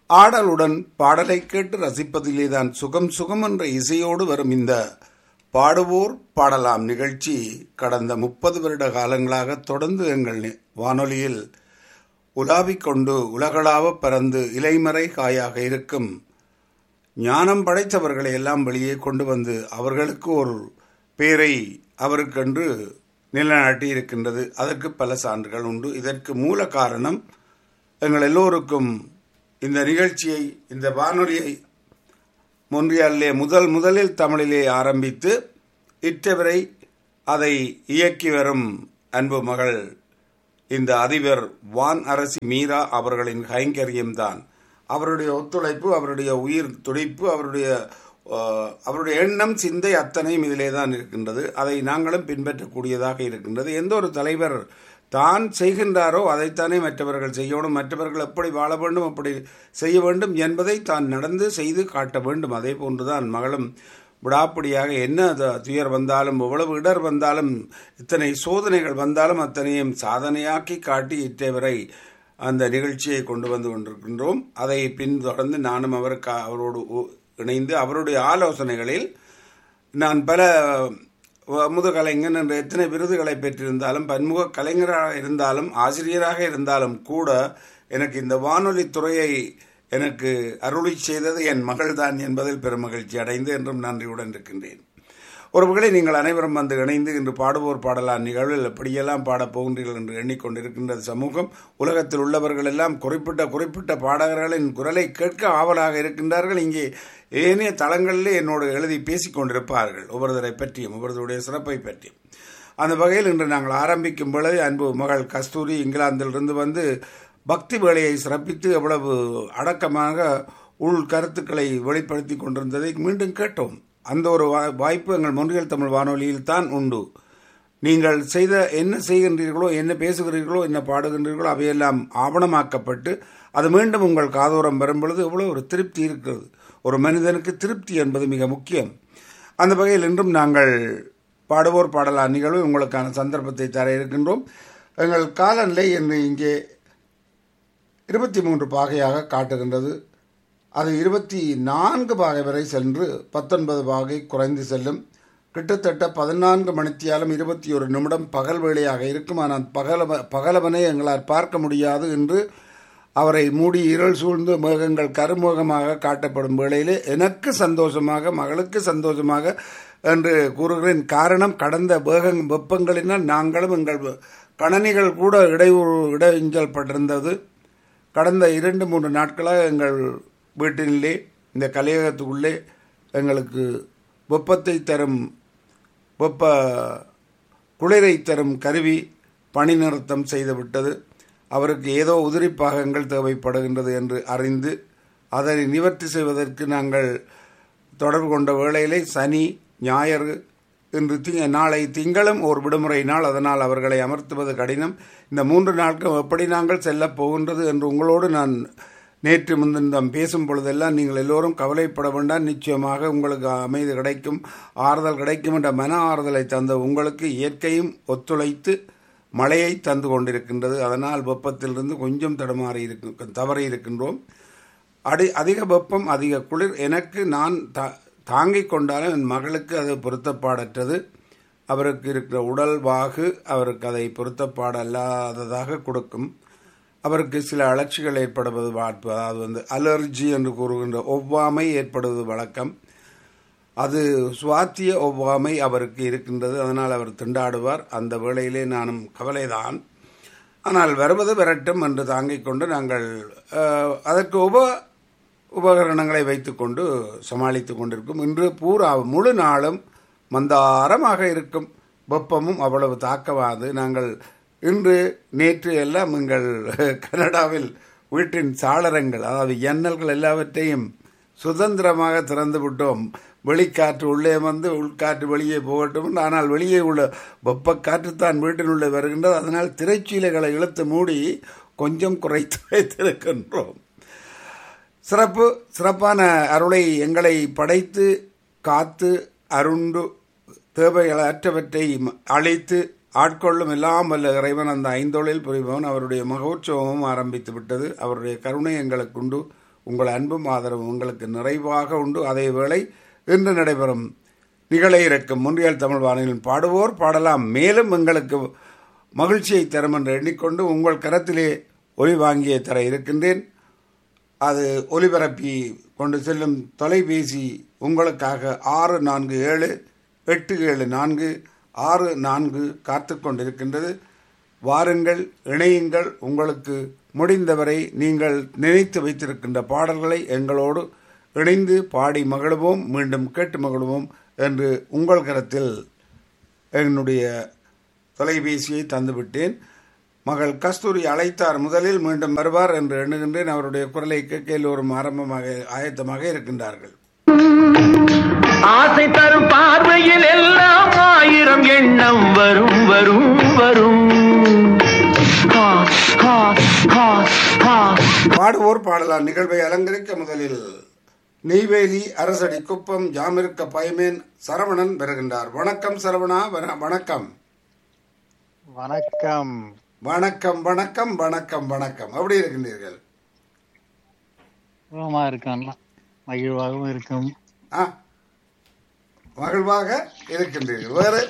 ஆடலுடன் பாடலை கேட்டு ரசிப்பதிலேதான் சுகம் சுகம் என்ற இசையோடு வரும் இந்த பாடுவோர் பாடலாம் நிகழ்ச்சி கடந்த முப்பது வருட காலங்களாக தொடர்ந்து எங்கள் நி- வானொலியில் உலாவிக் கொண்டு உலகளாவ பறந்து இலைமறை காயாக இருக்கும் ஞானம் படைத்தவர்களை எல்லாம் வெளியே கொண்டு வந்து அவர்களுக்கு ஒரு பேரை அவருக்கென்று நிலைநாட்டி இருக்கின்றது அதற்கு பல சான்றுகள் உண்டு இதற்கு மூல காரணம் எங்கள் எல்லோருக்கும் இந்த நிகழ்ச்சியை இந்த வானொலியை மொன்றியாலிலே முதல் முதலில் தமிழிலே ஆரம்பித்து இற்றவரை அதை இயக்கி வரும் அன்பு மகள் இந்த அதிபர் வான் அரசி மீரா அவர்களின் கைங்கரியம்தான் அவருடைய ஒத்துழைப்பு அவருடைய உயிர் துடிப்பு அவருடைய அஹ், அவருடைய எண்ணம் சிந்தை அத்தனையும் இதிலே தான் இருக்கின்றது அதை நாங்களும் பின்பற்றக்கூடியதாக இருக்கின்றது எந்த ஒரு தலைவர் தான் செய்கின்றாரோ அதைத்தானே மற்றவர்கள் செய்யணும் மற்றவர்கள் எப்படி வாழ வேண்டும் அப்படி செய்ய வேண்டும் என்பதை தான் நடந்து செய்து காட்ட வேண்டும் அதே போன்றுதான் மகளும் விடாப்பிடியாக என்ன த- துயர் வந்தாலும் எவ்வளவு இடர் வந்தாலும் இத்தனை சோதனைகள் வந்தாலும் அத்தனையும் சாதனையாக்கி காட்டி இற்றவரை அந்த நிகழ்ச்சியை கொண்டு வந்து கொண்டிருக்கின்றோம் அதை பின்தொடர்ந்து நானும் அவருக்கு அவரோடு உ- இணைந்து அவருடைய ஆலோசனைகளில் நான் பல வ- முதுகலைஞன் என்ற எத்தனை விருதுகளை பெற்றிருந்தாலும் பன்முக கலைஞராக இருந்தாலும் ஆசிரியராக இருந்தாலும் கூட எனக்கு இந்த வானொலி துறையை எனக்கு அருளி செய்தது என் மகள்தான் என்பதில் பெருமகிழ்ச்சி அடைந்து என்றும் நன்றியுடன் இருக்கின்றேன் ஒருவர்களை நீங்கள் அனைவரும் வந்து இணைந்து இன்று பாடுவோர் பாடலாம் நிகழ்வில் எப்படியெல்லாம் பாடப் போகின்றீர்கள் என்று எண்ணிக்கொண்டிருக்கின்றது சமூகம் உலகத்தில் உள்ளவர்கள் எல்லாம் குறிப்பிட்ட குறிப்பிட்ட பாடகர்களின் குரலை கேட்க ஆவலாக இருக்கின்றார்கள் இங்கே ஏனைய தளங்களிலே என்னோடு எழுதி பேசிக் கொண்டிருப்பார்கள் ஒவ்வொருவரை பற்றியும் ஒவ்வொருவருடைய சிறப்பை பற்றியும் அந்த வகையில் இன்று நாங்கள் ஆரம்பிக்கும் பொழுது அன்பு மகள் கஸ்தூரி இங்கிலாந்திலிருந்து வந்து பக்தி வேலையை சிறப்பித்து எவ்வளவு அடக்கமாக உள் கருத்துக்களை வெளிப்படுத்தி கொண்டிருந்ததை மீண்டும் கேட்டோம் அந்த ஒரு வா- வாய்ப்பு எங்கள் மொழிகள் தமிழ் வானொலியில் தான் உண்டு நீங்கள் செய்த என்ன செய்கின்றீர்களோ என்ன பேசுகிறீர்களோ என்ன பாடுகின்றீர்களோ அவையெல்லாம் ஆவணமாக்கப்பட்டு அது மீண்டும் உங்கள் காதோரம் வரும் பொழுது எவ்வளோ ஒரு திருப்தி இருக்கிறது ஒரு மனிதனுக்கு திருப்தி என்பது மிக முக்கியம் அந்த வகையில் இன்றும் நாங்கள் பாடுவோர் பாடலா நிகழ்வு உங்களுக்கான சந்தர்ப்பத்தை தர இருக்கின்றோம் எங்கள் காலநிலை என்று இங்கே இருபத்தி மூன்று பாகையாக காட்டுகின்றது அது இருபத்தி நான்கு பாகை வரை சென்று பத்தொன்பது பாகை குறைந்து செல்லும் கிட்டத்தட்ட பதினான்கு மணித்தியாலும் இருபத்தி ஒரு நிமிடம் பகல் வேளையாக இருக்கும் ஆனால் பகலவ பகலவனை எங்களால் பார்க்க முடியாது என்று அவரை மூடி இருள் சூழ்ந்து மேகங்கள் கருமுகமாக காட்டப்படும் வேளையிலே எனக்கு சந்தோஷமாக மகளுக்கு சந்தோஷமாக என்று கூறுகிறேன் காரணம் கடந்த வேகம் வெப்பங்களினால் நாங்களும் எங்கள் கணனிகள் கூட இடையூறு இடைஞ்சல் பட்டிருந்தது கடந்த இரண்டு மூன்று நாட்களாக எங்கள் வீட்டிலே இந்த கலையகத்துக்குள்ளே எங்களுக்கு வெப்பத்தை தரும் வெப்ப குளிரை தரும் கருவி பணி நிறுத்தம் செய்துவிட்டது அவருக்கு ஏதோ உதிரி பாகங்கள் தேவைப்படுகின்றது என்று அறிந்து அதை நிவர்த்தி செய்வதற்கு நாங்கள் தொடர்பு கொண்ட வேளையிலே சனி ஞாயிறு இன்று தி நாளை திங்களும் ஒரு விடுமுறை நாள் அதனால் அவர்களை அமர்த்துவது கடினம் இந்த மூன்று நாட்கள் எப்படி நாங்கள் செல்லப் போகின்றது என்று உங்களோடு நான் நேற்று முன்தினம் பேசும் பொழுதெல்லாம் நீங்கள் எல்லோரும் கவலைப்பட வேண்டாம் நிச்சயமாக உங்களுக்கு அமைதி கிடைக்கும் ஆறுதல் கிடைக்கும் என்ற மன ஆறுதலை தந்த உங்களுக்கு இயற்கையும் ஒத்துழைத்து மழையை தந்து கொண்டிருக்கின்றது அதனால் வெப்பத்திலிருந்து கொஞ்சம் தடுமாறி இருக்கு தவறி இருக்கின்றோம் அடி அதிக வெப்பம் அதிக குளிர் எனக்கு நான் தா தாங்கிக் கொண்டாலும் என் மகளுக்கு அது பொருத்தப்பாடற்றது அவருக்கு இருக்கிற உடல் வாகு அவருக்கு அதை பொருத்தப்பாடல்லாததாக கொடுக்கும் அவருக்கு சில அலட்சிகள் ஏற்படுவது வாய்ப்பு அதாவது வந்து அலர்ஜி என்று கூறுகின்ற ஒவ்வாமை ஏற்படுவது வழக்கம் அது சுவாத்திய ஒவ்வாமை அவருக்கு இருக்கின்றது அதனால் அவர் திண்டாடுவார் அந்த வேளையிலே நானும் கவலைதான் ஆனால் வருவது வரட்டும் என்று தாங்கிக் கொண்டு நாங்கள் அஹ், அதற்கு உப உபகரணங்களை வைத்துக்கொண்டு சமாளித்துக் கொண்டிருக்கும் இன்று பூரா முழு நாளும் மந்தாரமாக இருக்கும் வெப்பமும் அவ்வளவு தாக்கவாது நாங்கள் இன்று நேற்று எல்லாம் எங்கள் கனடாவில் வீட்டின் சாளரங்கள் அதாவது எண்ணல்கள் எல்லாவற்றையும் சுதந்திரமாக திறந்து விட்டோம் வெளிக்காற்று உள்ளே வந்து உள்காற்று வெளியே போகட்டும் ஆனால் வெளியே உள்ள வெப்பக்காற்று தான் வீட்டினுள்ளே வருகின்றது அதனால் திரைச்சீலைகளை இழுத்து மூடி கொஞ்சம் குறைத்து வைத்திருக்கின்றோம் சிறப்பு சிறப்பான அருளை எங்களை படைத்து காத்து அருண்டு தேவைகள் அற்றவற்றை அழைத்து ஆட்கொள்ளும் எல்லாம் வல்ல இறைவன் அந்த ஐந்தொழில் புரிபவன் அவருடைய மகோற்சவமும் ஆரம்பித்து விட்டது அவருடைய கருணை எங்களுக்கு உண்டு உங்கள் அன்பும் ஆதரவும் உங்களுக்கு நிறைவாக உண்டு அதே வேளை இன்று நடைபெறும் நிகழ இருக்கும் முன்றியல் தமிழ் வானொலியில் பாடுவோர் பாடலாம் மேலும் எங்களுக்கு மகிழ்ச்சியை தரும் என்று எண்ணிக்கொண்டு உங்கள் கரத்திலே ஒளி வாங்கியே தர இருக்கின்றேன் அது ஒலிபரப்பி கொண்டு செல்லும் தொலைபேசி உங்களுக்காக ஆறு நான்கு ஏழு எட்டு ஏழு நான்கு ஆறு நான்கு காத்து கொண்டிருக்கின்றது வாருங்கள் இணையுங்கள் உங்களுக்கு முடிந்தவரை நீங்கள் நினைத்து வைத்திருக்கின்ற பாடல்களை எங்களோடு இணைந்து பாடி மகிழ்வோம் மீண்டும் கேட்டு மகிழ்வோம் என்று உங்கள் கரத்தில் என்னுடைய தொலைபேசியை தந்துவிட்டேன் மகள் கஸ்தூரி அழைத்தார் முதலில் மீண்டும் வருவார் என்று எண்ணுகின்றேன் அவருடைய குரலை கேட்க எல்லோரும் ஆரம்பமாக ஆயத்தமாக இருக்கின்றார்கள் ஆசை தரும் பார்வையில் எல்லாம் ஆயிரம் எண்ணம் வரும் வரும் வரும் ஹா, ஹா, ஹா, ஹா. பாடுவோர் பாடலாம் நிகழ்வை அலங்கரிக்க முதலில் நெய்வேலி அரசடி குப்பம் ஜாமிருக்க பயமேன் சரவணன் வருகின்றார் வணக்கம் சரவணா வண- வணக்கம் வணக்கம் வணக்கம் வணக்கம் வணக்கம் வணக்கம் எப்படி இருக்கின்றீர்கள் சுகமா இருக்கேன் மகிழ்வாகவும் இருக்கும் ஆ மகிழ்வாக இருக்கின்றீர்கள் வேறு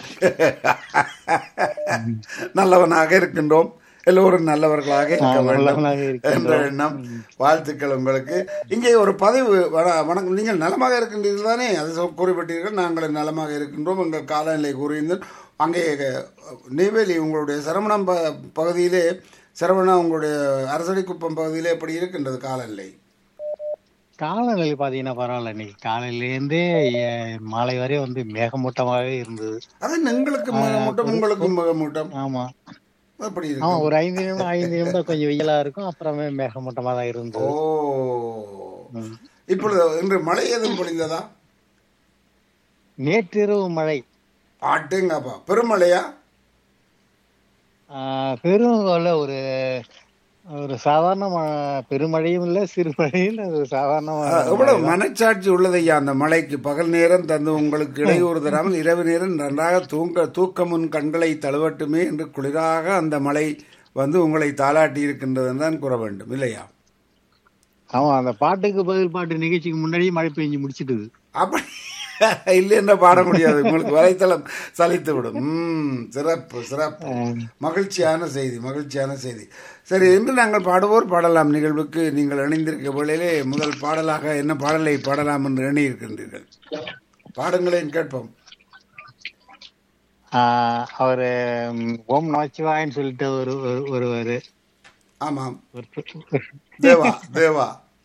நல்லவனாக இருக்கின்றோம் எல்லோரும் நல்லவர்களாக இருக்க ஆ, வேண்டும் நல்லவனாக என்ற இருக்கின்றோம். எண்ணம் வாழ்த்துக்கள் உங்களுக்கு இங்கே ஒரு பதிவு வண- வணக்கம் நீங்கள் நலமாக இருக்கின்றீர்கள் தானே அது சொ- குறிப்பிட்டீர்கள் நாங்கள் நலமாக இருக்கின்றோம் எங்கள் காலநிலை கூறியிருந்தோம் அங்கே அஹ், நெய்வேலி உங்களுடைய சரவணம் ப பகுதியிலே சரவணா உங்களுடைய அரசடிக்குப்பம் பகுதியிலே எப்படி இருக்கின்றது காலநிலை காலநிலை பாத்தீங்கன்னா பரவாயில்ல இன்னைக்கு காலையில இருந்தே எ- மாலை வரை வந்து மேகமூட்டமாகவே இருந்தது அது எங்களுக்கு முகமூட்டம் உங்களுக்கு முகமூட்டம் ஆமா அப்படி ஆமா இருக்கு ஒரு ஐந்து நிமிடம் ஐந்து நிமிடம் கொஞ்சம் வெயிலா இருக்கும் அப்புறமே மேகமூட்டமா தான் ஓ இருந்தது ம். இப்பொழுது இன்று மழை எதுவும் பொழிந்ததா நேற்றிரவு மழை ஆட்டுங்கப்பா பெருமழையா ஆஹ், பெரும் அல்ல ஒரு ஒரு சாதாரண ம- பெருமழையும் இல்ல சிறுமழையும் இல்ல ஒரு சாதாரண அஹ், எவ்வளவு மனச்சாட்சி உள்ளதையா அந்த மழைக்கு பகல் நேரம் தந்து உங்களுக்கு இடையூறு தராமல் இரவு நேரம் நன்றாக தூங்க தூக்கமுன் கண்களை தழுவட்டுமே என்று குளிராக அந்த மழை வந்து உங்களை தாளாட்டி இருக்கின்றது தான் கூற வேண்டும் இல்லையா ஆமா அந்த பாட்டுக்கு பதில் பாட்டு நிகழ்ச்சிக்கு முன்னாடியே மழை பெஞ்சு முடிச்சிட்டுது அப்படி இல்லை என்ற பாட முடியாது உங்களுக்கு வலைத்தளம் சலித்து விடும் ம் சிறப்பு சிறப்பு மகிழ்ச்சியான செய்தி மகிழ்ச்சியான செய்தி சரி இன்று நாங்கள் பாடுவோர் பாடலாம் நிகழ்வுக்கு நீங்கள் இணைந்திருக்க வேளையிலே முதல் பாடலாக என்ன பாடலை பாடலாம் என்று எண்ணியிருக்கின்றீர்கள் பாடுங்களேன் கேட்போம் ஆஹ் அவரு ம், ஓம் நமச்சிவாயன்னு சொல்லிட்டு ஒரு ஒரு- ஒருவரு ஆமாம் ஒரு- தேவா தேவா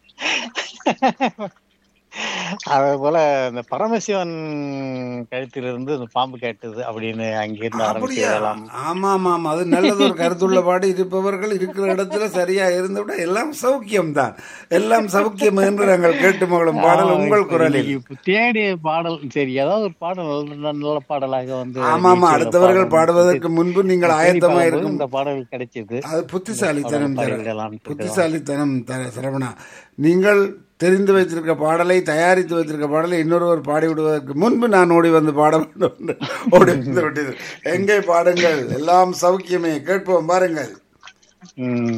அதே போல இந்த பரமசிவன் கழுத்திலிருந்து இந்த பாம்பு கேட்டது அப்படின்னு அங்கிருந்து ஆரம்பிச்சு அப்படியா விடலாம் ஆமா ஆமாம் அது நல்லது ஒரு கருத்துள்ள பாடு இருப்பவர்கள் இருக்கிற இடத்துல சரியா இருந்துவிட எல்லாம் சௌக்கியம் தான் எல்லாம் சௌக்கியம் என்று நாங்கள் கேட்டு மகளும் பாடல் உங்கள் குரலில் இப்ப தேடிய பாடல் சரி ஏதாவது ஒரு பாடல் நல்ல நல்ல பாடலாக வந்து ஆமா ஆமா நிகழ்ச்சியில அடுத்தவர்கள் பாடணும். பாடுவதற்கு முன்பு நீங்கள் தேடி ஆயத்தமா பார்க்கும்போது இருக்கும் இந்த பாடல் கிடைச்சது அது புத்திசாலித்தனம் தர பாடிவிடலாம்னு புத்திசாலித்தனம் தர சரவணா நீங்கள் தெரிந்து வைத்திருக்க பாடலை தயாரித்து வைத்திருக்க பாடலை இன்னொருவர் பாடிவிடுவதற்கு முன்பு நான் ஓடி வந்து பாட வேண்டும் என்று ஓடி வந்து விட்டது எங்கே பாடுங்கள் எல்லாம் சௌக்கியமே கேட்போம் பாருங்கள் ம்.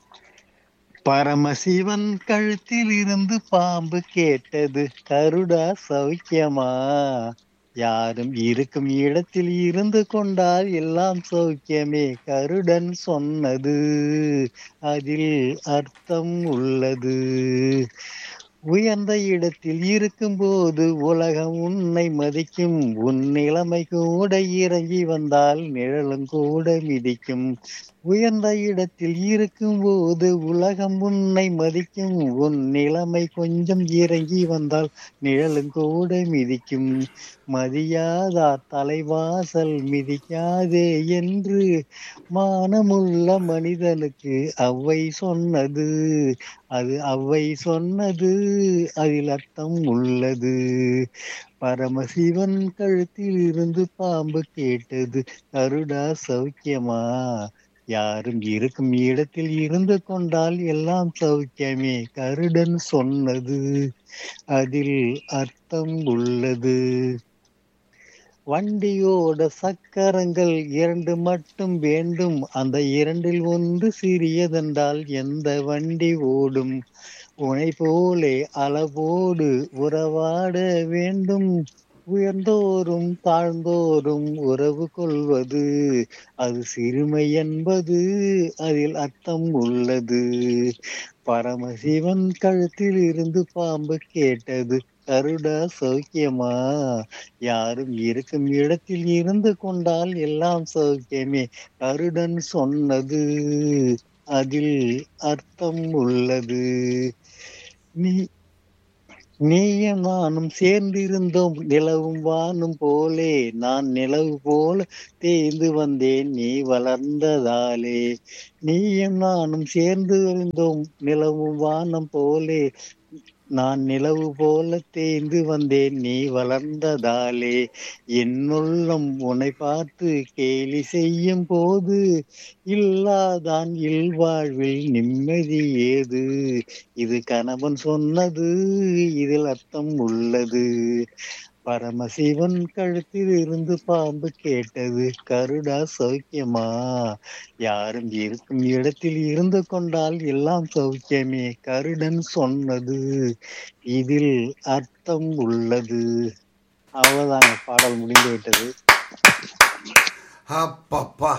பரமசிவன் கழுத்தில் இருந்து பாம்பு கேட்டது கருடா சௌக்கியமா யாரும் இருக்கும் இடத்தில் இருந்து கொண்டால் எல்லாம் சௌக்கியமே கருடன் சொன்னது அதில் அர்த்தம் உள்ளது உயர்ந்த இடத்தில் இருக்கும்போது உலகம் உன்னை மதிக்கும் உன் நிலைமை கூட இறங்கி வந்தால் நிழலும் கூட மிதிக்கும் உயர்ந்த இடத்தில் இருக்கும்போது உலகம் உன்னை மதிக்கும் உன் நிலைமை கொஞ்சம் இறங்கி வந்தால் நிழலும் கூட மிதிக்கும் மதியாதார் தலைவாசல் மிதிக்காதே என்று மானமுள்ள மனிதனுக்கு அவ்வை சொன்னது அது அவ்வை சொன்னது அதில் அர்த்தம் உள்ளது பரமசிவன் கழுத்தில் இருந்து பாம்பு கேட்டது கருடா சௌக்கியமா யாரும் இருக்கும் இடத்தில் இருந்து கொண்டால் எல்லாம் சௌக்கியமே கருடன் சொன்னது அதில் அர்த்தம் உள்ளது வண்டியோட சக்கரங்கள் இரண்டு மட்டும் வேண்டும் அந்த இரண்டில் ஒன்று சிறியதென்றால் எந்த வண்டி ஓடும் உனை போலே அளவோடு உறவாட வேண்டும் உயர்ந்தோறும் தாழ்ந்தோறும் உறவு கொள்வது அது சிறுமை என்பது அதில் அர்த்தம் உள்ளது பரமசிவன் கழுத்தில் இருந்து பாம்பு கேட்டது கருடா சௌக்கியமா யாரும் இருக்கும் இடத்தில் இருந்து கொண்டால் எல்லாம் சௌக்கியமே கருடன் சொன்னது அதில் அர்த்தம் உள்ளது நீ நீயும் நானும் சேர்ந்திருந்தோம் நிலவும் வானும் போலே நான் நிலவு போல தேய்ந்து வந்தேன் நீ வளர்ந்ததாலே நீயும் நானும் சேர்ந்து இருந்தோம் நிலவும் வானம் போலே நான் நிலவு போல தேய்ந்து வந்தேன் நீ வளர்ந்ததாலே என்னுள்ளம் உன்னை பார்த்து கேலி செய்யும் போது இல்லாதான் இல்வாழ்வில் நிம்மதி ஏது இது கணவன் சொன்னது இதில் அர்த்தம் உள்ளது பரமசிவன் கழுத்தில் இருந்து பாம்பு கேட்டது கருடா சௌக்கியமா யாரும் இருக்கும் இடத்தில் இருந்து கொண்டால் எல்லாம் சௌக்கியமே கருடன் சொன்னது இதில் அர்த்தம் உள்ளது அவ்வளவுதாங்க பாடல் முடிந்து விட்டது அப்பப்பா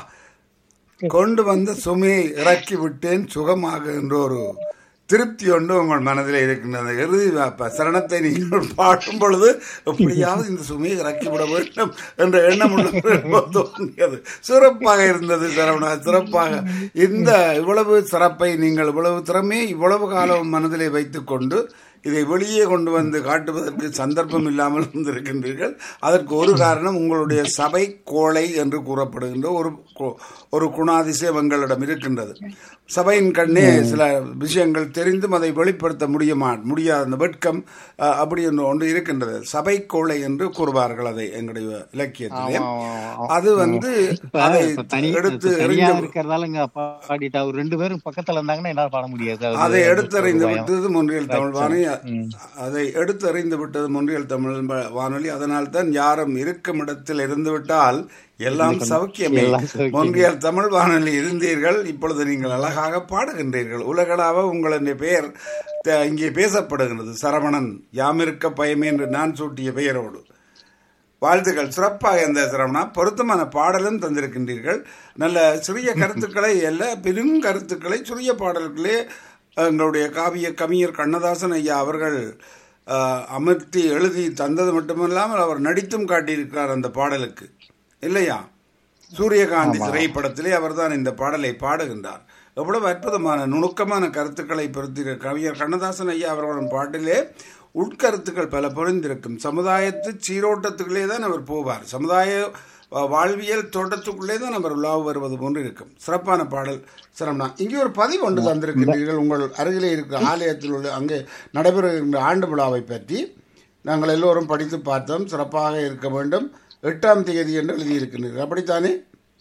கொண்டு வந்த சுமையை இறக்கி விட்டேன் சுகமாக என்ற ஒரு திருப்தி ஒன்று உங்கள் மனதில் இருக்கின்றது இறுதி வ- சரணத்தை நீங்கள் பாடும் பொழுது எப்படியாவது இந்த சுமையை இறக்கி விட வேண்டும் என்ற எண்ணம் உள்ள தோன்றியது சிறப்பாக இருந்தது சரவணா சிறப்பாக இந்த இவ்வளவு சிறப்பை நீங்கள் இவ்வளவு திறமையை இவ்வளவு காலம் மனதிலே வைத்துக்கொண்டு இதை வெளியே கொண்டு வந்து காட்டுவதற்கு சந்தர்ப்பம் இல்லாமல் இருந்திருக்கின்றீர்கள் அதற்கு ஒரு காரணம் உங்களுடைய சபை கோளை என்று கூறப்படுகின்ற ஒரு கு- ஒரு குணாதிசயம் எங்களிடம் இருக்கின்றது சபையின் கண்ணே சில விஷயங்கள் தெரிந்தும் அதை வெளிப்படுத்த முடியுமா முடியாத அந்த வெட்கம் அஹ், அப்படி ஒன்று ஒன்று இருக்கின்றது சபை கோளை என்று கூறுவார்கள் அதை எங்களுடைய இலக்கியத்திலே ஆமா, ஆமா, ஆமா. அது வந்து இப்ப அதை இப்ப தனி எடுத்து இப்ப தனியா எறிந்து இருக்கிறதால இங்க பாடிட்டா ஒரு ரெண்டு பேரும் பக்கத்துல இருந்தாங்கன்னா என்னால பாட முடியாது அது அதை ஒரு எடுத்தறிந்து பயம். விட்டது முன்றியல் தமிழ் வானொலி ம். அதை எடுத்தறிந்து விட்டது முன்றியல் தமிழ் ப- வானொலி அதனால் தான் யாரும் இருக்கும் இடத்தில் இருந்து விட்டால் எல்லாம் சௌக்கியமே எல்லாம் சௌக்கியமே. முன்றியல் தமிழ் வானொலி இருந்தீர்கள் இப்பொழுது நீங்கள் அழகாக பாடுகின்றீர்கள் உலகளாவ உங்களுடைய பெயர் த- இங்கே பேசப்படுகிறது சரவணன் யாமிருக்க பயமே என்று நான் சூட்டிய பெயரோடு வாழ்த்துக்கள் சிறப்பாக இந்த சிரமணா பொருத்தமான பாடலும் தந்திருக்கின்றீர்கள் நல்ல சிறிய கருத்துக்களை அல்ல பெரும் கருத்துக்களை சிறிய பாடல்களே எங்களுடைய காவிய கவிஞர் கண்ணதாசன் ஐயா அவர்கள் அஹ், அமர்த்தி எழுதி தந்தது மட்டுமல்லாமல் அவர் நடித்தும் காட்டியிருக்கிறார் அந்த பாடலுக்கு இல்லையா சூரியகாந்தி திரைப்படத்திலே அவர்தான் இந்த பாடலை பாடுகின்றார் எவ்வளவு அற்புதமான நுணுக்கமான கருத்துக்களை பொருத்தி கவிஞர் கண்ணதாசன் ஐயா அவர்களின் பாட்டிலே உட்கருத்துக்கள் பல பொருந்திருக்கும் சமுதாயத்து சீரோட்டத்துக்குள்ளே தான் அவர் போவார் சமுதாய அஹ், வாழ்வியல் தோட்டத்துக்குள்ளே தான் அவர் உலாவு வருவது போன்று இருக்கும் சிறப்பான பாடல் சிரமணா இங்கே ஒரு பதிவு ஒன்று தந்திருக்கின்றீர்கள் உங்கள் அருகிலே இருக்கிற ஆலயத்தில் உள்ள அங்கே நடைபெறுகின்ற ஆண்டு விழாவை பற்றி நாங்கள் எல்லோரும் படித்து பார்த்தோம் சிறப்பாக இருக்க வேண்டும் எட்டாம் தேதி என்று எழுதியிருக்கின்றீர்கள் அப்படித்தானே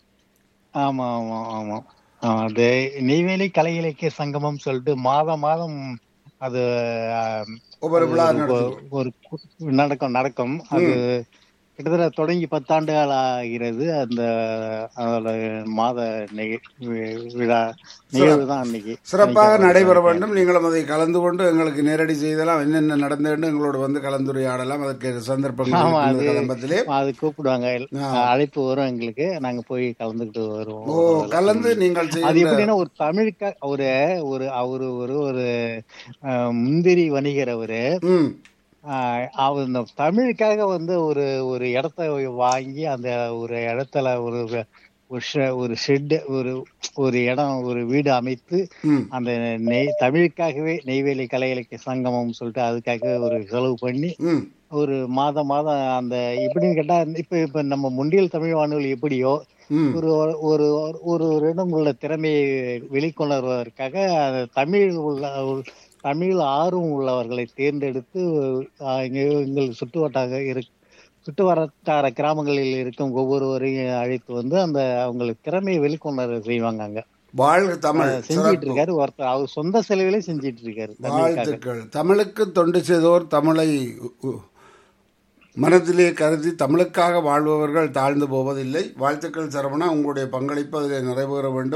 ஆமா ஆமா ஆமா ஆ, அது நெய்வேலி கலை இலக்கிய சங்கமம் சொல்லிட்டு மாதம் மாதம் அது ஆ, ஒவ்வொரு விழா ஒரு- நடத்தும் ஒரு கு- நடக்கும் நடக்கும் அது கிட்டத்தட்ட தொடங்கி பத்தாண்டுகள் ஆகிறது அந்த அதோட மாத நிக- வி- விழா நிகழ்வு தான் அன்னைக்கு சிறப்பாக நடைபெற வேண்டும் நீங்களும் அதை கலந்து கொண்டு எங்களுக்கு நேரடி செய்தலாம் என்னென்ன நடந்ததுன்னு எங்களோட வந்து கலந்துரையாடலாம் அதற்கு சந்தர்ப்பங்கள் ஆமா, இருக்கின்ற அது- கதம்பத்திலே அது கூப்பிடுவாங்க அழைப்பு வரும் எங்களுக்கு நாங்க போய் கலந்துக்கிட்டு ஓ வருவோம் கலந்து நீங்கள் அது செய்கின்ற எப்படின்னா ஒரு தமிழுக்கா ஒரு ஒரு அவரு ஒரு ஒரு அஹ், முந்திரி வணிகர் அவரு ம் ஆஹ் அவர் இந்த தமிழுக்காக வந்து ஒரு ஒரு இடத்த வாங்கி அந்த ஒரு இடத்துல ஒரு ஒரு ஷெ- ஒரு ஷெட் ஒரு ஒரு இடம் ஒரு வீடு அமைத்து ம் அந்த நெய் தமிழுக்காகவே நெய்வேலி கலை இலக்கிய சங்கமம் சொல்லிட்டு அதுக்காகவே ஒரு செலவு பண்ணி ம் ஒரு மாதம் மாதம் அந்த எப்படின்னு கேட்டா இப்ப இப்ப நம்ம முண்டியல் தமிழ் வானொலி எப்படியோ ம் ஒரு ஒரு ஒரு இடம் உள்ள திறமையை வெளிக்கொணர்வதற்காக அந்த தமிழ் உள்ள தமிழ் ஆர்வம் உள்ளவர்களை தேர்ந்தெடுத்து ஆஹ், இங்க எங்கள் சுற்று வட்டாக இருக்கு சுற்று வட்டார கிராமங்களில் இருக்கும் ஒவ்வொருவரையும் அழைத்து வந்து அந்த அவங்களுக்கு திறமையை வெளிக்கொணர செய்வாங்க அங்க வாழ்க தமிழ் செஞ்சிட்டு சிறப்பு இருக்காரு ஒருத்தர் அவர் சொந்த செலவிலே செஞ்சிட்டு இருக்காரு தமிழுக்காக வாழ்த்துக்கள் தமிழுக்கு தொண்டு செய்தோர் தமிழை உ- உ- மனதிலே கருதி தமிழுக்காக வாழ்பவர்கள் தாழ்ந்து போவதில்லை வாழ்த்துக்கள் சரவணா உங்களுடைய பங்களிப்பு அதில் நிறைவேற வேண்டும்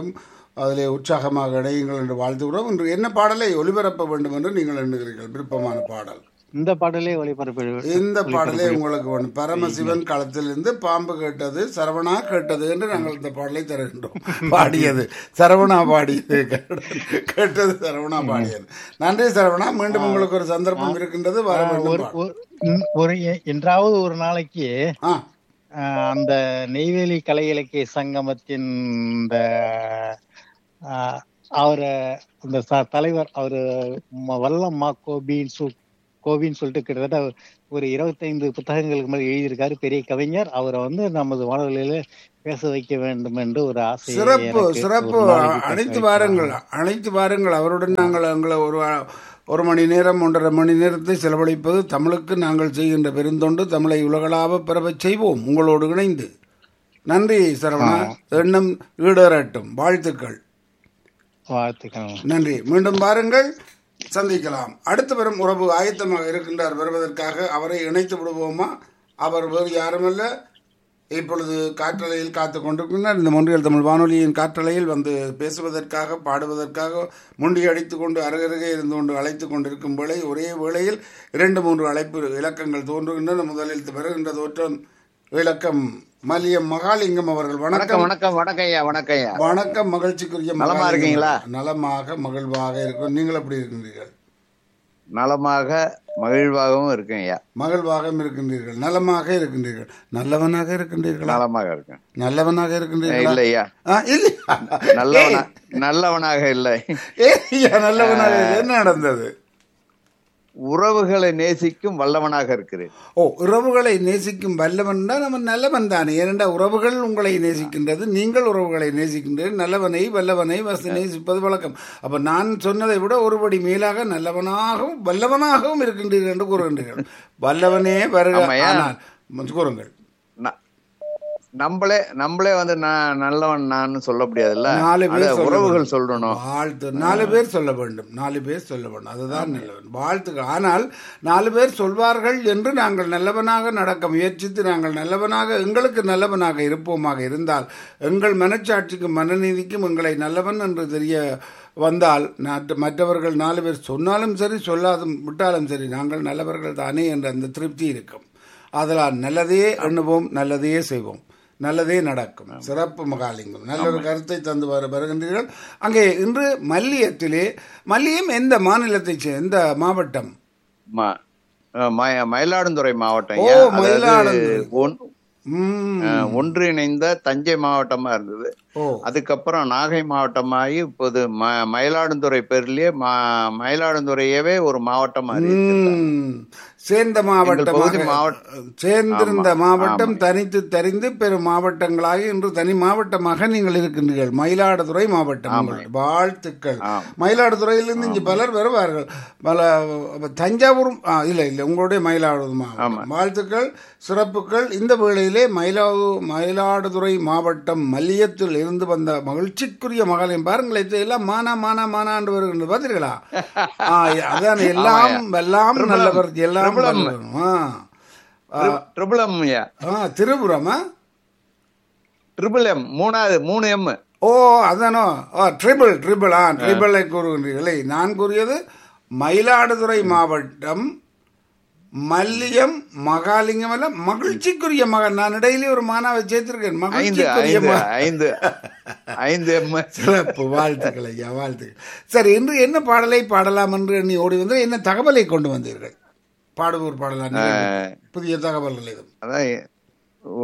அதிலே உற்சாகமாக இணையுங்கள் என்று வாழ்த்துகிறோம் இன்று என்ன பாடலை ஒளிபரப்ப வேண்டும் என்று நீங்கள் எண்ணுகிறீர்கள் விருப்பமான பாடல் இந்த பாடலே ஒளிபரப்பு இந்த பாடலே உங்களுக்கு வேணும் பரமசிவன் களத்திலிருந்து பாம்பு கேட்டது சரவணா கேட்டது என்று நாங்கள் இந்த பாடலை தருகின்றோம் பாடியது சரவணா பாடியது கேட்டது சரவணா பாடியது நன்றி சரவணா மீண்டும் உங்களுக்கு ஒரு சந்தர்ப்பம் இருக்கின்றது வர வேண்டும் ஒரு பாடு. ஒரு- ம், ஒரு எ- என்றாவது ஒரு நாளைக்கு ஆ ஆஹ், அந்த நெய்வேலி கலை இலக்கிய சங்கமத்தின் இந்த ஆஹ், அவரு அந்த ச- தலைவர் அவரு ம- வல்லம் மா கோபின்னு சொல் கோபின்னு சொல்லிட்டு கிட்டத்தட்ட ஒரு இருபத்தைந்து புத்தகங்களுக்கு மேல எழுதியிருக்காரு பெரிய கவிஞர் அவரை வந்து நமது வானொலியில பேச வைக்க வேண்டும் என்று ஒரு ஆசை சிறப்பு எனக்கு சிறப்பு ஒரு நாளைக்கு பேச அழைத்து வைக்கலாம். வாருங்கள் அழைத்து வாருங்கள் அவருடன் நாங்கள் எங்களை ஒரு ஒரு மணி நேரம் ஒன்றரை மணி நேரத்தை செலவழிப்பது தமிழுக்கு நாங்கள் செய்கின்ற பெருந்தொண்டு தமிழை உலகளாவ பெறவச் செய்வோம் உங்களோடு இணைந்து நன்றி சரவணா எண்ணம் ஈடேறட்டும் வாழ்த்துக்கள் வாழ்த்துக்கள் நன்றி மீண்டும் பாருங்கள் சந்திக்கலாம் அடுத்து வரும் உறவு ஆயத்தமாக இருக்கின்றார் வருவதற்காக அவரை இணைத்து விடுவோமா அவர் வேறு யாருமல்ல இப்பொழுது காற்றலையில் காத்து கொண்டிருக்கின்றார் இந்த மொன்றியல் தமிழ் வானொலியின் காற்றலையில் வந்து பேசுவதற்காக பாடுவதற்காக முண்டி அடித்துக் கொண்டு அருகருகே இருந்து கொண்டு அழைத்துக் கொண்டிருக்கும் வேளை ஒரே வேளையில் இரண்டு மூன்று அழைப்பு இலக்கங்கள் தோன்றுகின்றன முதலில் வருகின்ற தோற்றம் இலக்கம் மலியம் மகாலிங்கம் அவர்கள் வணக்கம் வணக்கம் வணக்கம் வணக்கம் ஐயா வணக்கம் ஐயா வணக்கம் மகிழ்ச்சிக்குரிய நலமா மகாலிங்கம். இருக்கீங்களா? நலமாக மகிழ்வாக இருக்கும் நீங்கள் எப்படி இருக்கின்றீர்கள் நலமாக மகிழ்வாகவும் இருக்கேன் ஐயா மகிழ்வாக இருக்கின்றீர்கள் நலமாக இருக்கின்றீர்கள் நல்லவனாக இருக்கின்றீர்களா நலமாக இருக்கேன் நல்லவனாக இருக்கின்றீர்களா இல்ல ஐயா ஆ, இல்லையா நல்லவனா நல்லவனாக இல்லை ஏ, ஐயா, நல்லவனாக இல்லை. என்ன நடந்தது உறவுகளை நேசிக்கும் வல்லவனாக இருக்கிறேன் ஓ உறவுகளை நேசிக்கும் வல்லவன் தான் நம்ம நல்லவன் தானே ஏனென்றா உறவுகள் உங்களை நேசிக்கின்றது நீங்கள் உறவுகளை நேசிக்கின்றீர்கள் நல்லவனை வல்லவனை வச நேசிப்பது வழக்கம் அப்ப நான் சொன்னதை விட ஒருபடி மேலாக நல்லவனாகவும் வல்லவனாகவும் இருக்கின்றீர்கள் என்று கூறுகின்றீர்கள் வல்லவனே வருக ஆமாய்யா. ஆனால் கூறுங்கள் ந- நம்மளே நம்மளே வந்து நான் நல்லவன் நான் சொல்ல முடியாதுல்ல நாலு பேர் அத சொல்ல உறவுகள் வேண்டும். சொல்லணும் வாழ்த்து நாலு பேர் சொல்ல வேண்டும் நாலு பேர் சொல்ல வேண்டும் அதுதான் நல்லவன் வாழ்த்துக்கள் ஆனால் நாலு பேர் சொல்வார்கள் என்று நாங்கள் நல்லவனாக நடக்க முயற்சித்து நாங்கள் நல்லவனாக எங்களுக்கு நல்லவனாக இருப்போமாக இருந்தால் எங்கள் மனச்சாட்சிக்கும் மனநீதிக்கும் எங்களை நல்லவன் என்று தெரிய வந்தால் நாட்டு மற்றவர்கள் நாலு பேர் சொன்னாலும் சரி சொல்லாதும் விட்டாலும் சரி நாங்கள் நல்லவர்கள் தானே என்ற அந்த திருப்தி இருக்கும் அதனால் நல்லதையே எண்ணுவோம் நல்லதையே செய்வோம் நல்லதே நடக்கும் சிறப்பு மகாலிங்கம் நல்ல ஒரு கருத்தை தந்து வரு வருகின்றீர்கள் அங்கே இன்று மல்லியத்திலே மல்லியம் எந்த மாநிலத்தை சே- எந்த மாவட்டம் ம- அஹ் மய- மயிலாடுதுறை மாவட்டம் ஓ, ஐயா அதாவது மயிலாடுதுறை. ஒன்- ம். அஹ் ஒன்றிணைந்த தஞ்சை மாவட்டமா இருந்தது ஓ அதுக்கப்புறம் நாகை மாவட்டமாகி இப்போது ம- மயிலாடுதுறை பேர்லயே ம- மயிலாடுதுறையவே ஒரு மாவட்டமா இருக்கு ம். சேர்ந்த மாவட்டமாக பகுதி மாவட்ட- சேர்ந்திருந்த ஆமா, மாவட்டம் தனித்து தெரிந்து பெரும் மாவட்டங்களாகி இன்று தனி மாவட்டமாக நீங்கள் இருக்கின்றீர்கள் மயிலாடுதுறை மாவட்டம் உங்கள். வாழ்த்துக்கள் ஆம். மயிலாடுதுறையிலிருந்து இங்கு பலர் வருவார்கள் பல தஞ்சாவூர் ஆ, இல்லை இல்லை உங்களுடைய மயிலாடுதுறை மாவட்டம் வாழ்த்துக்கள் சிறப்புகள் இந்த வேளையிலே மயிலாடு மயிலாடுதுறை மாவட்டம் மல்லியத்தில் இருந்து வந்த மகிழ்ச்சிக்குரிய மகளையும் பாருங்களேன் இது எல்லாம் மானா மானா மானாண்டு வருகின்றது பார்த்தீர்களா ஆ, அதான் எல்லாம் எல்லாம் நல்லவர் எல்லாம் பிரபலம். வல்லவர். ஆ. ஆ, ட்ரிபிள் எம் ஐயா ஆ, திரிபுரமா ட்ரிபிள் எம் மூணாவது மூணு எம் ஓ அதானோ ஓ ட்ரிபிள் ட்ரிபிள் ஆ ட்ரிபிளை கூறுகின்றீர்களே நான் கூறியது மயிலாடுதுறை மாவட்டம் மல்லியம் மகாலிங்கம் எல்லாம் மகிழ்ச்சிக்குரிய மகன் நான் இடையிலே ஒரு மானாவை சேர்த்திருக்கேன் ஐந்து மகிழ்ச்சிக்குரிய ஐந்து மகன் ஐந்து ஐந்து எம் சிறப்பு வாழ்த்துக்கள் ஐயா வாழ்த்துக்கள் சரி இன்று என்ன பாடலை பாடலாம் என்று எண்ணி ஓடி வந்து என்ன தகவலை கொண்டு வந்தீர்கள் பாடுவோர் பாடலாம் புதிய தகவல்கள் எதுவும் அதான் ஓ,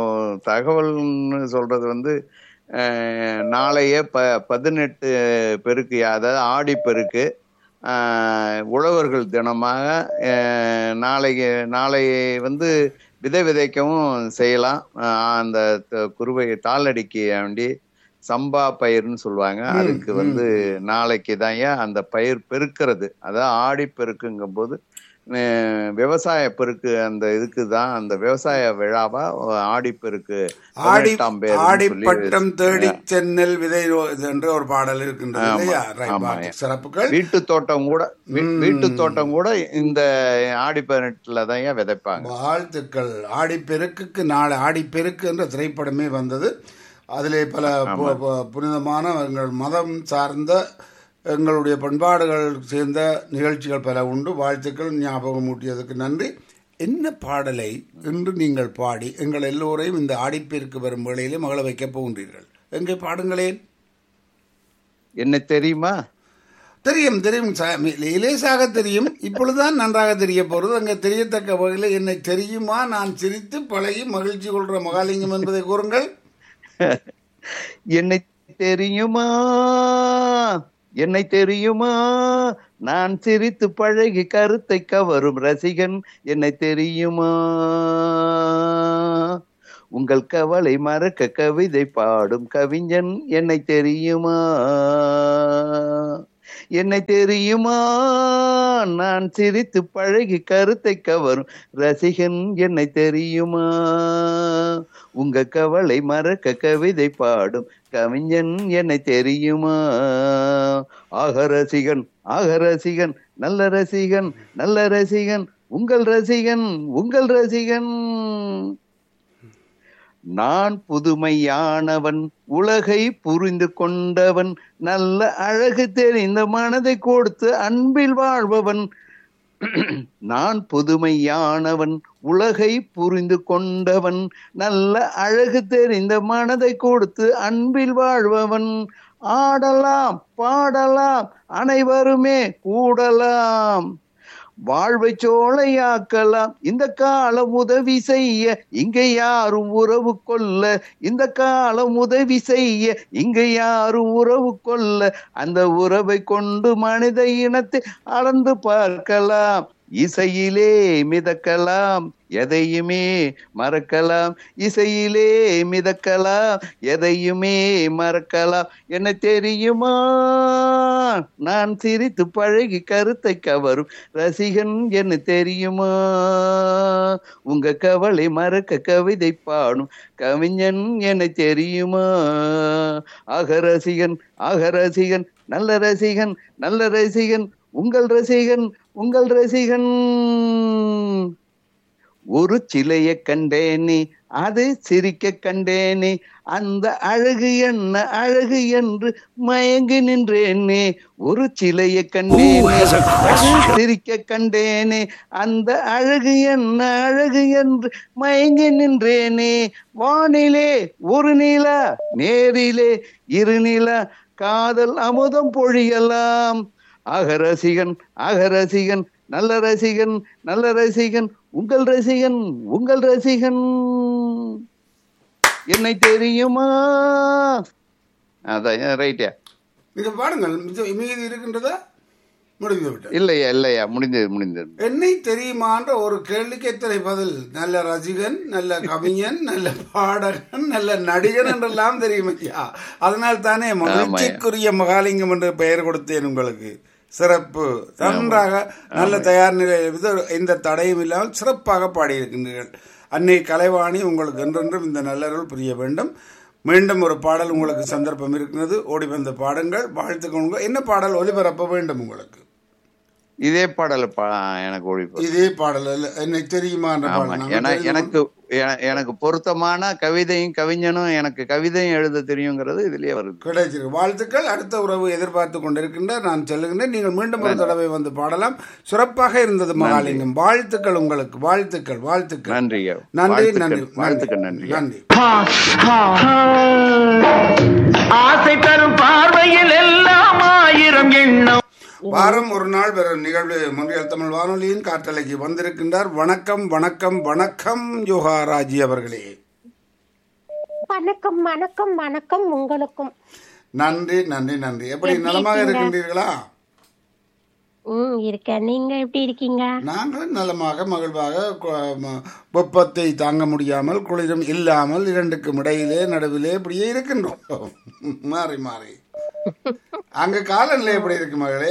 தகவல்னு சொல்றது வந்து அஹ், நாளைய ப பதினெட்டு பெருக்கு அதாவது ஆடி பெருக்கு அஹ், உழவர்கள் தினமாக அஹ், நாளைக்கு நாளை வந்து விதை விதைக்கவும் செய்யலாம் அஹ், அந்த த- குருவை தாளடிக்க வேண்டி சம்பா பயிர்னு சொல்லுவாங்க அதுக்கு வந்து நாளைக்கு தான் அந்த பயிர் பெருக்கிறது அதாவது ஆடி பெருக்குங்கும் போது அஹ், விவசாய பெருக்கு அந்த இதுக்கு தான் அந்த விவசாய விழாவா ஆடிப்பெருக்கு ஆடி பதினெட்டாம் பேருன்னு சொல்லி ஆடிப்பட்டம் தேடி சென்னல் விதை ரோ- இது என்று ஒரு பாடல் இருக்கின்றது ஆமா, இல்லையா ரைட், ஆமா. வாழ்த்து. சிறப்புகள் வீட்டு தோட்டம் கூட வீ- வீட்டு தோட்டம் கூட இந்த ஆடி பதினெட்டுல தான் விதைப்பாங்க வாழ்த்துக்கள் ஆடிப்பெருக்குக்கு நாளை ஆடிப்பெருக்கு என்ற திரைப்படமே வந்தது அதிலே பல பு- பு- புனிதமான எங்கள் மதம் சார்ந்த எங்களுடைய பண்பாடுகள் சேர்ந்த நிகழ்ச்சிகள் பல உண்டு வாழ்த்துக்கள் ஞாபகம் ஊட்டியதுக்கு நன்றி என்ன பாடலை இன்று நீங்கள் பாடி எங்கள் எல்லோரையும் இந்த ஆடிப்பேருக்கு வரும் வேளையிலே மகள வைக்கப் போகின்றீர்கள் எங்கே பாடுங்களேன் என்ன தெரியுமா தெரியும் தெரியும் சா- லேசாக தெரியும் இப்பொழுதுதான் நன்றாக தெரிய போகிறது அங்கே தெரியத்தக்க வகையில் என்னை தெரியுமா நான் சிரித்து பழகி மகிழ்ச்சி கொள்கிற மகாலிங்கம் என்பதை கூறுங்கள் என்னை தெரியுமா என்னை தெரியுமா நான் சிரித்து பழகி கருத்தை கவரும் ரசிகன் என்னை தெரியுமா உங்கள் கவலை மறக்க கவிதை பாடும் கவிஞன் என்னை தெரியுமா என்னை தெரியுமா நான் சிரித்து பழகி கருத்தை கவரும் ரசிகன் என்னை தெரியுமா உங்க கவலை மறக்க கவிதை பாடும் கவிஞன் என்னை தெரியுமா ஆக ரசிகன் ஆக ரசிகன் நல்ல ரசிகன் நல்ல ரசிகன் உங்கள் ரசிகன் உங்கள் ரசிகன் நான் புதுமையானவன் உலகை புரிந்து கொண்டவன் நல்ல அழகு தெரிந்த மனதை கொடுத்து அன்பில் வாழ்பவன் நான் புதுமையானவன் உலகை புரிந்து கொண்டவன் நல்ல அழகு தெரிந்த மனதை கொடுத்து அன்பில் வாழ்பவன் ஆடலாம் பாடலாம் அனைவருமே கூடலாம் வாழ்வை சோலையாக்கலாம் இந்த காலம் உதவி செய்ய இங்க யாரும் உறவு கொள்ள இந்த காலம் உதவி செய்ய இங்க யாரும் உறவு கொள்ள அந்த உறவை கொண்டு மனித இனத்தை அளந்து பார்க்கலாம் இசையிலே மிதக்கலாம் எதையுமே மறக்கலாம் இசையிலே மிதக்கலாம் எதையுமே மறக்கலாம் என்ன தெரியுமா நான் சிரித்து பழகி கருத்தை கவரும் ரசிகன் என்ன தெரியுமா உங்க கவலை மறக்க கவிதை பாடும் கவிஞன் என்ன தெரியுமா ஆக ரசிகன் ஆக ரசிகன் நல்ல ரசிகன் நல்ல ரசிகன் உங்கள் ரசிகன் உங்கள் ரசிகன் ஒரு சிலைய கண்டேனே அது சிரிக்க கண்டேனே அந்த அழகு என்ன அழகு என்று மயங்கி நின்றேனே ஒரு சிலைய கண்டேனே அது சிரிக்க கண்டேனே அந்த அழகு என்ன அழகு என்று மயங்கி நின்றேனே வானிலே ஒரு நிலா நேரிலே இரு நிலா காதல் அமுதம் பொழியலாம் ஆக ரசிகன் ஆக ரசிகன் நல்ல ரசிகன் நல்ல ரசிகன் உங்கள் ரசிகன் உங்கள் ரசிகன் என்னை தெரியுமா அதான் ரைட்டா நீங்க பாடுங்கள் மிச்ச- மீதி இருக்கின்றதா முடிந்து விட்டது இல்லையா இல்லையா முடிந்தது முடிந்தது என்னை தெரியுமான்ற ஒரு கேள்விக்கு எத்தனை பதில் நல்ல ரசிகன் நல்ல கவிஞன் நல்ல பாடகன் நல்ல நடிகன் என்றெல்லாம் தெரியும் ஐயா அதனால் தானே மகிழ்ச்சிக்குரிய மகாலிங்கம் என்று பெயர் கொடுத்தேன் உங்களுக்கு சிறப்பு நன்றாக நல்ல தயார் நிலையில் இது- எந்த தடையும் இல்லாமல் சிறப்பாக பாடியிருக்கின்றீர்கள் அன்னை கலைவாணி உங்களுக்கு என்றென்றும் இந்த நல்லருள் புரிய வேண்டும் மீண்டும் ஒரு பாடல் உங்களுக்கு சந்தர்ப்பம் இருக்கிறது ஓடி வந்த பாடுங்கள் வாழ்த்துக்கள் என்ன பாடல் ஒலிபரப்ப வேண்டும் உங்களுக்கு இதே பாடல் பா எனக்கு ஒழிப்பு இதே பாடல் அல்ல, என்னை தெரியுமா என்ற ஆமா பாடல் நாங்கள் ஏன்னா தெரிந்து எனக்கு எ- எனக்கு பொருத்தமான கவிதையும் கவிஞனும் எனக்கு கவிதையும் எழுத தெரியுங்கிறது இதுலயே வருது கிடைச்சிருக்கு வாழ்த்துக்கள் அடுத்த உறவு எதிர்பார்த்து கொண்டிருக்கின்ற நான் சொல்லுகின்றேன் நீங்கள் மீண்டும் ஒரு தடவை வந்து பாடலாம் சிறப்பாக இருந்தது மகாலிங்கம் வாழ்த்துக்கள் உங்களுக்கு வாழ்த்துக்கள் வாழ்த்துக்கள் நன்றி ஐயா. நன்றி வாழ்த்துக்கள், நன்றி வாழ்த்துக்கள் நன்றி ஐயா. நன்றி ஹா, ஹா, ஹா. ஆசை தரும் பார்வையில் எல்லாம் ஆயிரம் எண்ணம் வாரம் ஒரு நாள் வேற நிகழ்வு மொழியல் தமிழ் வானொலியின் காற்றலைக்கு வந்திருக்கின்றார் வணக்கம் வணக்கம் வணக்கம் யோகாராஜி அவர்களே வணக்கம் வணக்கம் வணக்கம் உங்களுக்கும் நன்றி நன்றி நன்றி எப்படி எப்படி நலமாக இருக்கீங்க? இருக்கின்றீர்களா ம் இருக்கேன் நீங்க எப்படி இருக்கீங்க நாங்கள் நலமாக மகிழ்வாக கு- ம- வெப்பத்தை தாங்க முடியாமல் குளிரும் இல்லாமல் இரண்டுக்கும் இடையிலே நடுவிலே இப்படியே இருக்கின்றோம் மாறி மாறி அங்க காலநிலை எப்படி இருக்கு மகளே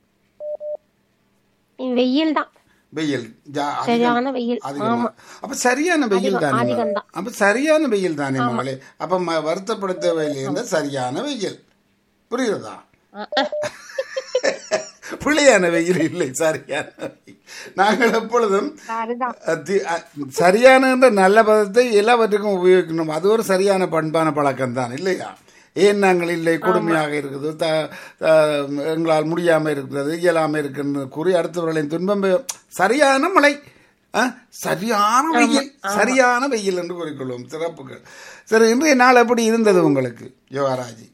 வெயில் தான் வெயில் ஜா- அதிகம்- சரியான வெயில் அதிகமா ஆமா அப்ப சரியான வெயில் அதிகம், தானே மகளே? அதிகம்தான். அப்ப சரியான வெயில் தானே மகளே அப்ப ம- வருத்தப்படுத்த வெயில் இருந்தா சரியான வெயில் புரியுறதா பிழையான வெயில் இல்லை சரியான வெயில். நாங்கள் எப்பொழுதும் அதுதான் அத்தி- அ- சரியான என்ற நல்ல பதத்தை எல்லாவற்றுக்கும் உபயோகிக்கணும் அது ஒரு சரியான பண்பான பழக்கம் தான் இல்லையா ஏன் நாங்கள் இல்லை கொடுமையாக இருக்குது த த- எங்களால் முடியாமல் இருக்கிறது இயலாமல் இருக்கிறது கூறி அடுத்தவர்களின் துன்பம் பெ- சரியான மழை ஆ, சரியான வெயில் சரியான வெயில் என்று கூறிக்கொள்வோம் சிறப்புகள் சரி இன்றைய நாள் எப்படி இருந்தது உங்களுக்கு யோகாராஜி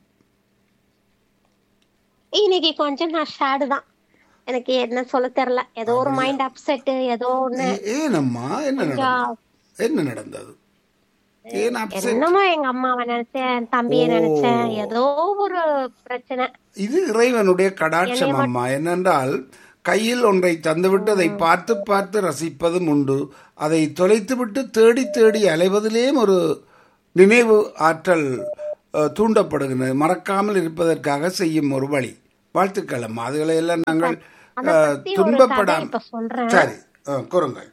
இன்னைக்கு கொஞ்சம் நான் ஷேடு தான் எனக்கு என்ன சொல்ல தெரியல ஏதோ ஒரு மைண்ட் அப்செட் ஏதோ ஒண்ணு ஏ- ஏனம்மா என்ன நடந்தது என்ன நடந்தது ஏன் upset? என்னமோ எங்க அம்மாவை நினைச்சேன் தம்பியை நினைச்சேன் ஏதோ ஒரு பிரச்சனை இது இறைவனுடைய கடாட்சம் அம்மா என்னென்றால் கையில் ஒன்றை தந்துவிட்டு அதை பார்த்து பார்த்து ரசிப்பதும் உண்டு அதை தொலைத்துவிட்டு தேடி தேடி அலைவதிலேயும் ஒரு நினைவு ஆற்றல் அஹ், தூண்டப்படுகிறது மறக்காமல் இருப்பதற்காக செய்யும் ஒரு வழி வாழ்த்துக்கள் அம்மா அதுகளை எல்லாம் நாங்கள் அத அஹ், பத்தி ஒரு கதை துன்பப்படாம இப்ப சொல்றேன் சரி அஹ், கூறுங்கள்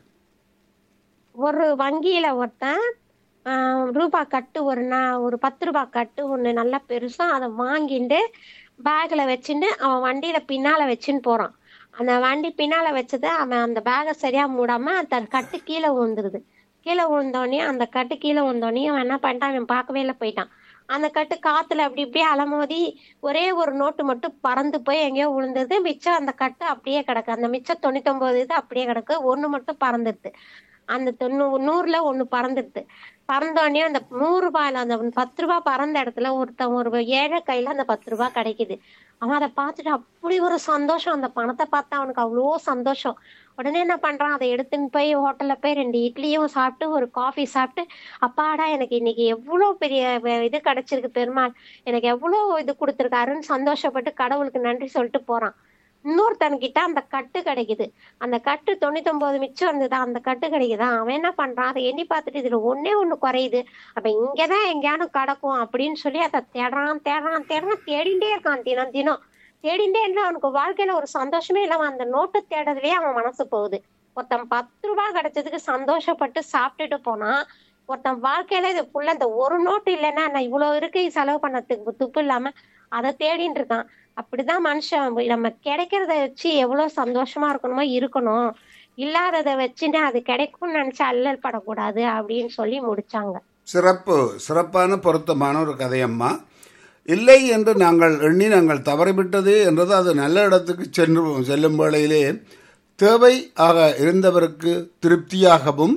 ஒரு வங்கியில ஒருத்தன் ஆஹ், ரூபா கட்டு ஒரு நா- ஒரு பத்து ரூபாய் கட்டு ஒண்ணு நல்லா பெருசா அதை வாங்கிட்டு பேக்ல வச்சுட்டு அவன் வண்டியில பின்னால வச்சுன்னு போறான் அந்த வண்டி பின்னால வச்சதை அவன் அந்த பேகை சரியா மூடாம அந்த கட்டு கீழே விழுந்துருது கீழே விழுந்தோடனே அந்த கட்டு கீழே விழுந்தோடனே அவன் என்ன பண்ணிட்டான் அவன் பார்க்கவே இல்லை போயிட்டான் அந்த கட்டு காத்துல அப்படி இப்படியே அலமோதி ஒரே ஒரு நோட்டு மட்டும் பறந்து போய் எங்கேயோ விழுந்தது மிச்சம் அந்த கட்டு அப்படியே கிடக்கு அந்த மிச்சம் தொண்ணூத்தொன்பது இது அப்படியே கிடக்கு ஒண்ணு மட்டும் பறந்துடுது அந்த தொண்ணூ நூறுல ஒண்ணு பறந்துடுது பறந்தோடனே அந்த நூறு ரூபாயில அந்த பத்து ரூபாய் பறந்த இடத்துல ஒருத்தன் ஒரு ஏழை கையில அந்த பத்து ரூபாய் கிடைக்குது அவன் அதை பார்த்துட்டு அப்படி ஒரு சந்தோஷம் அந்த பணத்தை பார்த்தா அவனுக்கு அவ்வளோ சந்தோஷம் உடனே என்ன பண்றான் அதை எடுத்துன்னு போய் ஹோட்டல்ல போய் ரெண்டு இட்லியும் சாப்பிட்டு ஒரு காஃபி சாப்பிட்டு அப்பாடா எனக்கு இன்னைக்கு எவ்வளவு பெரிய வே- இது கிடைச்சிருக்கு பெருமாள் எனக்கு எவ்வளவு இது கொடுத்துருக்காருன்னு சந்தோஷப்பட்டு கடவுளுக்கு நன்றி சொல்லிட்டு போறான் இன்னொருத்தன்கிட்ட அந்த கட்டு கிடைக்குது அந்த கட்டு தொண்ணூத்தொன்பது மிச்சம் இருந்தது அந்த கட்டு கிடைக்குதா அவன் என்ன பண்றான் அதை எண்ணி பார்த்துட்டு இதுல ஒண்ணே ஒண்ணு குறையுது அப்ப இங்கதான் எங்கேயானு கிடக்கும் அப்படின்னு சொல்லி அதை தேடுறான் தேடுறான் தேடுறான் தேடிண்டே இருக்கான் தினம் தினம் தேடிண்டே இருந்தா அவனுக்கு வாழ்க்கையில ஒரு சந்தோஷமே இல்லாம அந்த நோட்டு தேடுறதுலயே அவன் மனசு போகுது ஒருத்தன் பத்து ரூபாய் கிடைச்சதுக்கு சந்தோஷப்பட்டு சாப்பிட்டுட்டு போனா ஒருத்தன் வாழ்க்கையில இது ஃபுல்லா இந்த ஒரு நோட்டு இல்லைன்னா நான் இவ்வளவு இருக்கு செலவு பண்ணதுக்கு துப்பு இல்லாம அதை தேடிட்டு இருக்கான் அப்படிதான் மனுஷன் நம்ம கிடைக்கிறத வச்சு எவ்வளவு சந்தோஷமா இருக்கணுமோ இருக்கணும் இல்லாததை வச்சுட்டு அது கிடைக்கும்னு நினைச்சு அல்லல் படக்கூடாது அப்படின்னு சொல்லி முடிச்சாங்க சிறப்பு சிறப்பான பொருத்தமான ஒரு கதையம்மா இல்லை என்று நாங்கள் எண்ணி நாங்கள் தவறிவிட்டது என்றது அது நல்ல இடத்துக்கு சென்று செல்லும் வேளையிலே தேவை ஆக இருந்தவருக்கு திருப்தியாகவும்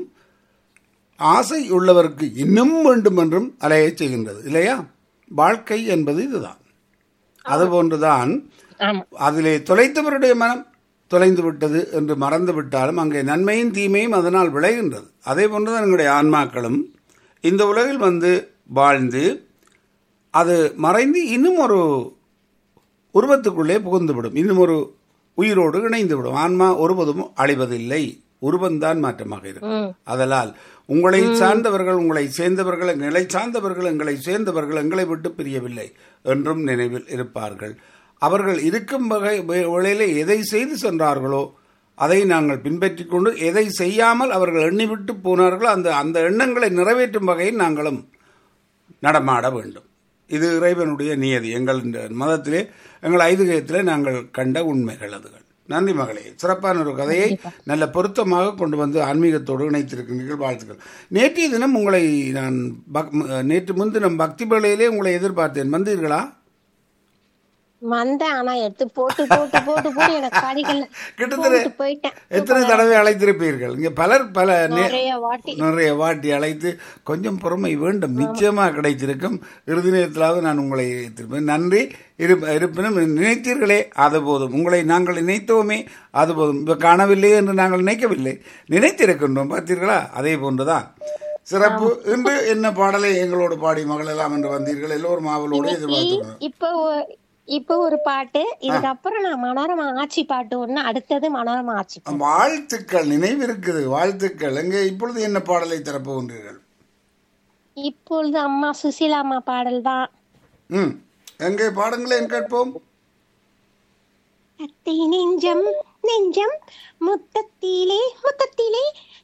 ஆசை உள்ளவருக்கு இன்னும் வேண்டும் என்றும் அலையச் செய்கின்றது இல்லையா வாழ்க்கை என்பது இதுதான் அதுபோன்றுதான் ஆமா அதிலே தொலைத்தவருடைய மனம் தொலைந்து விட்டது என்று மறந்து விட்டாலும் அங்கே நன்மையும் தீமையும் அதனால் விளைகின்றது அதே போன்றுதான் எங்களுடைய ஆன்மாக்களும் இந்த உலகில் வந்து வாழ்ந்து அது மறைந்து இன்னும் ஒரு உருவத்துக்குள்ளே புகுந்துவிடும் இன்னும் ஒரு உயிரோடு இணைந்து விடும் ஆன்மா ஒருபோதும் அழிவதில்லை உருவம்தான் மாற்றமாக இருக்கும் அதனால் உங்களை சார்ந்தவர்கள் உங்களை சேர்ந்தவர்கள் எங்களை சார்ந்தவர்கள் எங்களை சேர்ந்தவர்கள் எங்களை விட்டு பிரியவில்லை என்றும் நினைவில் இருப்பார்கள் அவர்கள் இருக்கும் வகை வேளையிலே எதை செய்து சென்றார்களோ அதை நாங்கள் பின்பற்றி கொண்டு எதை செய்யாமல் அவர்கள் எண்ணிவிட்டு போனார்களோ அந்த அந்த எண்ணங்களை நிறைவேற்றும் வகையில் நாங்களும் நடமாட வேண்டும் இது இறைவனுடைய நியதி எங்கள் இந்த மதத்திலே எங்கள் ஐதுகயத்திலே நாங்கள் கண்ட உண்மைகள் அதுகள் நன்றி மகளே சிறப்பான ஒரு கதையை நல்ல பொருத்தமாக கொண்டு வந்து ஆன்மீகத்தோடு இணைத்திருக்கின்றீர்கள் வாழ்த்துக்கள் நேற்றைய தினம் உங்களை நான் பக்- நேற்று முன்தினம் பக்தி வேளையிலே உங்களை எதிர்பார்த்தேன் வந்தீர்களா வந்தேன் ஆனா எடுத்து போட்டு போட்டு போட்டு போட்டு எனக்கு படிக்கல கிட்டத்தட்ட போட்டு போயிட்டேன் எத்தனை தடவை அழைத்திருப்பீர்கள் இங்கே பலர் பல நே- நிறைய வாட்டி நிறைய வாட்டி அழைத்து கொஞ்சம் பொறுமை வேண்டும் நிச்சயமாக கிடைத்திருக்கும் இறுதி நேரத்திலாவது நான் உங்களை திருப்பேன் நன்றி இரு இருப்பினும் நினைத்தீர்களே அது போதும் உங்களை நாங்கள் நினைத்தோமே அது போதும் இப்போ காணவில்லை என்று நாங்கள் நினைக்கவில்லை நினைத்திருக்கின்றோம் பார்த்தீர்களா அதே போன்றுதான் சிறப்பு இன்று என்ன பாடலை எங்களோடு பாடி மகளெல்லாம் என்று வந்தீர்கள் எல்லோரும் ஆவலோடு எதிர்பார்த்துக்கிறோம் இப்போ ஒ- இப்போ ஒரு பாட்டு இதுக்கப்புறம் நான் மனோரமா ஆட்சி பாட்டு ஒண்ணு அடுத்தது மனோரமா ஆட்சி பாட்டு. வாழ்த்துக்கள் நினைவு இருக்குது வாழ்த்துக்கள் எங்கே இப்பொழுது என்ன பாடலை தரப்போகின்றீர்கள் இப்பொழுது அம்மா சுசீலா அம்மா பாடல் தான் ம் எங்கே பாடுங்களேன் கேட்போம் கத்தி நெஞ்சம் நெஞ்சம் முத்தத்திலே முத்தத்திலே